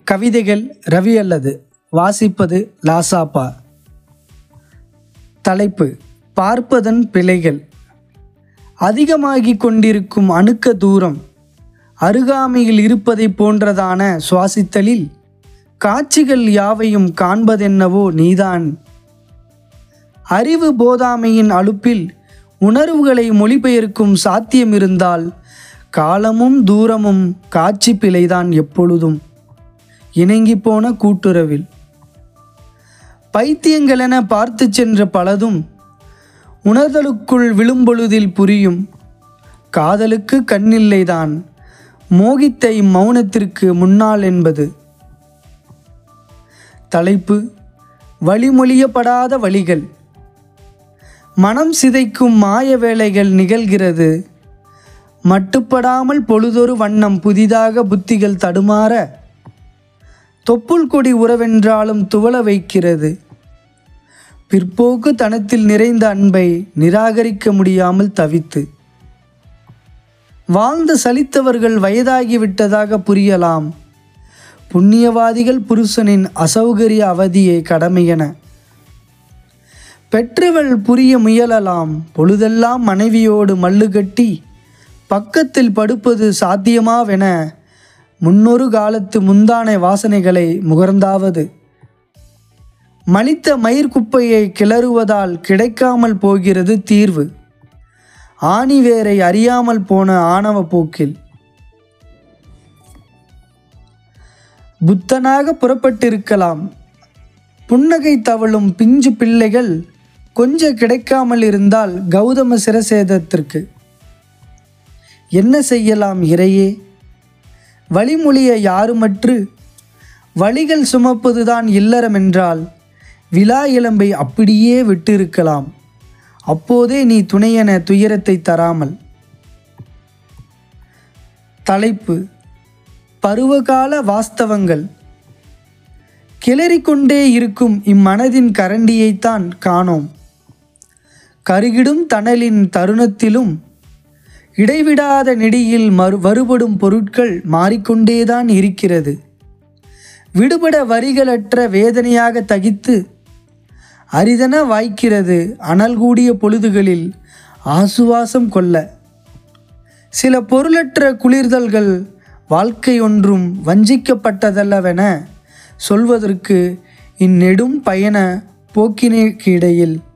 கவிதைகள் ரவி அல்லது வாசிப்பது லாசாப்பா தலைப்பு பார்ப்பதன் பிழைகள் அதிகமாகிக் கொண்டிருக்கும் அணுக்க தூரம் அருகாமையில் இருப்பதை போன்றதான சுவாசித்தலில் காட்சிகள் யாவையும் காண்பதென்னவோ நீதான் அறிவு போதாமையின் அலுப்பில் உணர்வுகளை மொழிபெயர்க்கும் சாத்தியம் இருந்தால் காலமும் தூரமும் காட்சி பிழைதான் எப்பொழுதும் இணங்கி போன கூட்டுறவில் பைத்தியங்களென பார்த்து சென்ற பலதும் உணர்தலுக்குள் விழும்பொழுதில் புரியும் காதலுக்கு கண்ணில்லைதான் மோகித்தை மௌனத்திற்கு முன்னால் என்பது தலைப்பு வழிமொழியப்படாத வழிகள் மனம் சிதைக்கும் மாய வேலைகள் நிகழ்கிறது மட்டுப்படாமல் பொழுதொரு வண்ணம் புதிதாக புத்திகள் தடுமாற தொப்புள் கொடி உறவென்றாலும் துவள வைக்கிறது பிற்போக்கு தனத்தில் நிறைந்த அன்பை நிராகரிக்க முடியாமல் தவித்து வாழ்ந்து சலித்தவர்கள் வயதாகிவிட்டதாக புரியலாம் புண்ணியவாதிகள் புருஷனின் அசௌகரிய அவதியை கடமையென பெற்றவள் புரிய முயலலாம் பொழுதெல்லாம் மனைவியோடு மல்லு கட்டி பக்கத்தில் படுப்பது சாத்தியமாவென முன்னொரு காலத்து முந்தானை வாசனைகளை முகர்ந்தாவது மலித்த மயிர்குப்பையை கிளறுவதால் கிடைக்காமல் போகிறது தீர்வு ஆணிவேரை அறியாமல் போன ஆணவ போக்கில் புத்தனாக புறப்பட்டிருக்கலாம் புன்னகை தவழும் பிஞ்சு பிள்ளைகள் கொஞ்ச கிடைக்காமல் இருந்தால் கௌதம சிரசேதத்திற்கு என்ன செய்யலாம் இறையே வழிமொழிய யாருமற்று வழிகள் சுமப்பதுதான் இல்லறம் என்றால் விழா இளம்பை அப்படியே விட்டிருக்கலாம் அப்போதே நீ துணையென துயரத்தை தராமல் தலைப்பு பருவகால வாஸ்தவங்கள் கிளறிக்கொண்டே இருக்கும் இம்மனதின் கரண்டியைத்தான் காணோம் கருகிடும் தணலின் தருணத்திலும் இடைவிடாத நெடியில் மறு வருபடும் பொருட்கள் மாறிக்கொண்டேதான் இருக்கிறது விடுபட வரிகளற்ற வேதனையாக தகித்து அரிதன வாய்க்கிறது அனல் கூடிய பொழுதுகளில் ஆசுவாசம் கொள்ள சில பொருளற்ற குளிர்தல்கள் வாழ்க்கை ஒன்றும் வஞ்சிக்கப்பட்டதல்லவென சொல்வதற்கு இந்நெடும் பயண போக்கினேக்கு இடையில்